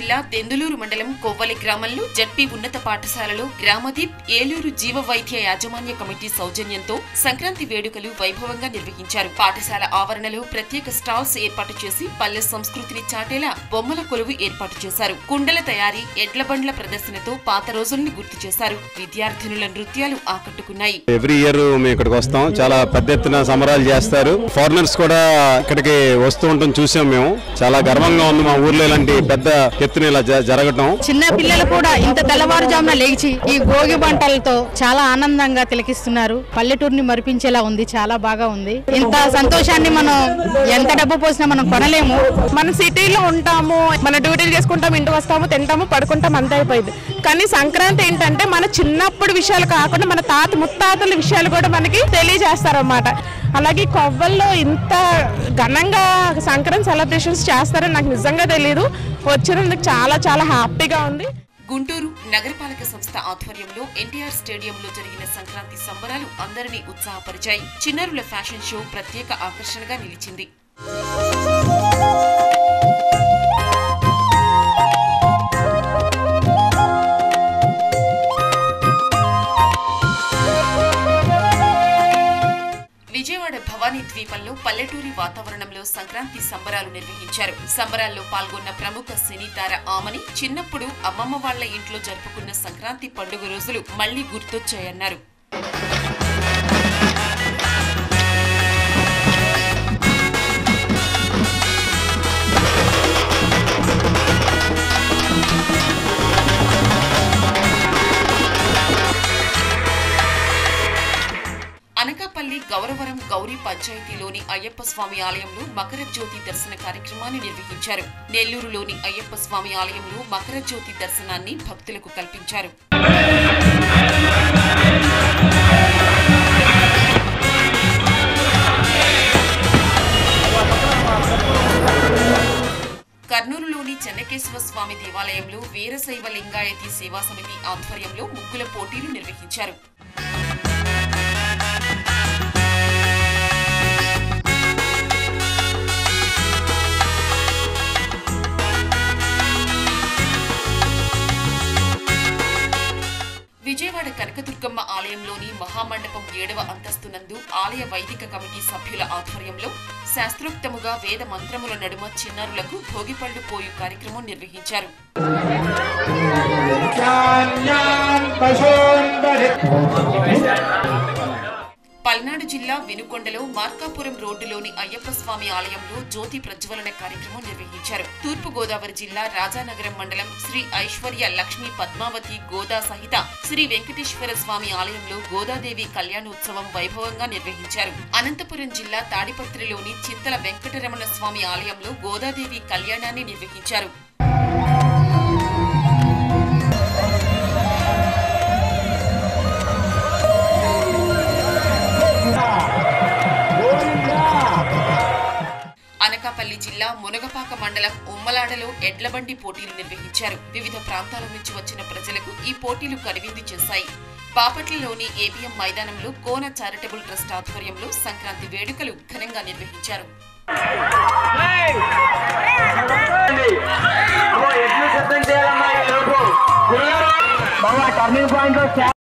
జిల్లా దెందులూరు మండలం కొవ్వలి గ్రామంలో జడ్పీ ఉన్నత పాఠశాలలో గ్రామదీప్ ఏలూరు జీవ వైద్య యాజమాన్య కమిటీ సౌజన్యంతో సంక్రాంతి వేడుకలు వైభవంగా నిర్వహించారు పాఠశాల ఆవరణలో ప్రత్యేక స్టాల్స్ ఏర్పాటు చేసి పల్లె సంస్కృతిని చాటేలా బొమ్మల కొలువు ఏర్పాటు చేశారు కుండల తయారీ ఎడ్ల బండ్ల ప్రదర్శనతో పాత రోజుల్ని గుర్తు చేశారు విద్యార్థినుల నృత్యాలు ఆకట్టుకున్నాయి ఎవ్రీ ఇయర్ మేము ఇక్కడికి వస్తాం చాలా పెద్ద ఎత్తున సంబరాలు చేస్తారు ఫారినర్స్ కూడా ఇక్కడికి వస్తూ ఉంటాం చూసాం మేము చాలా గర్వంగా ఉంది మా ఊర్లో ఇలాంటి పెద్ద ఎత్తున ఇలా జ- జరగటం చిన్న పిల్లలు కూడా ఇంత తెల్లవారుజామున లేచి ఈ భోగి పంటలతో చాలా ఆనందంగా తిలకిస్తున్నారు పల్లెటూరుని మరిపించేలా ఉంది చాలా బాగా ఉంది ఇంత సంతోషాన్ని మనం ఎంత డబ్బు పోసినా మనం కొనలేము మన సిటీలో ఉంటాము మన డ్యూటీలు చేసుకుంటాం ఇంటికి వస్తాము తింటాము పడుకుంటాం అంతే అయిపోయింది కానీ సంక్రాంతి ఏంటంటే మన చిన్నప్పుడు విషయాలు కాకుండా మన తాత ముత్తాతల విషయాలు కూడా మనకి తెలియజేస్తారన్నమాట అలాగే కొవ్వల్లో ఇంత ఘనంగా సంక్రాంతి సెలబ్రేషన్స్ చేస్తారని నాకు నిజంగా తెలియదు వచ్చినందుకు చాలా చాలా హ్యాపీగా ఉంది గుంటూరు నగరపాలక సంస్థ ఆధ్వర్యంలో ఎన్టీఆర్ స్టేడియంలో జరిగిన సంక్రాంతి సంబరాలు అందరినీ ఉత్సాహపరిచాయి చిన్నారుల ఫ్యాషన్ షో ప్రత్యేక ఆకర్షణగా నిలిచింది విజయవాడ భవానీ ద్వీపంలో పల్లెటూరి వాతావరణంలో సంక్రాంతి సంబరాలు నిర్వహించారు సంబరాల్లో పాల్గొన్న ప్రముఖ సినీ తార ఆమని చిన్నప్పుడు అమ్మమ్మ వాళ్ళ ఇంట్లో జరుపుకున్న సంక్రాంతి పండుగ రోజులు మళ్లీ గుర్తొచ్చాయన్నారు అనకాపల్లి గౌరవరం గౌరీ పంచాయతీలోని అయ్యప్ప స్వామి ఆలయంలో మకర జ్యోతి దర్శన కార్యక్రమాన్ని నిర్వహించారు నెల్లూరులోని అయ్యప్ప స్వామి ఆలయంలో మకర జ్యోతి దర్శనాన్ని భక్తులకు కల్పించారు కర్నూలులోని చెన్నకేశవ స్వామి దేవాలయంలో వీరశైవ లింగాయతి సేవా సమితి ఆధ్వర్యంలో ముగ్గుల పోటీలు నిర్వహించారు విజయవాడ కనకదుర్గమ్మ ఆలయంలోని మహామండపం ఏడవ అంతస్తునందు ఆలయ వైదిక కమిటీ సభ్యుల ఆధ్వర్యంలో శాస్త్రోక్తముగా వేద మంత్రముల నడుమ చిన్నారులకు భోగిపళ్ళు పోయు కార్యక్రమం నిర్వహించారు పల్నాడు జిల్లా వినుకొండలో మార్కాపురం రోడ్డులోని అయ్యప్ప స్వామి ఆలయంలో జ్యోతి ప్రజ్వలన కార్యక్రమం నిర్వహించారు తూర్పు గోదావరి జిల్లా రాజానగరం మండలం శ్రీ ఐశ్వర్య లక్ష్మీ పద్మావతి గోదా సహిత శ్రీ వెంకటేశ్వర స్వామి ఆలయంలో గోదాదేవి కళ్యాణోత్సవం వైభవంగా నిర్వహించారు అనంతపురం జిల్లా తాడిపత్రిలోని చింతల వెంకటరమణ స్వామి ఆలయంలో గోదాదేవి కళ్యాణాన్ని నిర్వహించారు అనకాపల్లి జిల్లా మునగపాక మండలం ఉమ్మలాడలో ఎడ్లబండి పోటీలు నిర్వహించారు వివిధ ప్రాంతాల నుంచి వచ్చిన ప్రజలకు ఈ పోటీలు కనువిందు చేశాయి బాపట్లలోని ఏబిఎం మైదానంలో కోన చారిటబుల్ ట్రస్ట్ ఆధ్వర్యంలో సంక్రాంతి వేడుకలు ఘనంగా నిర్వహించారు ఎట్లు సిద్ధం చేయాలమ్మా ఈ లోపు టర్నింగ్ పాయింట్ లో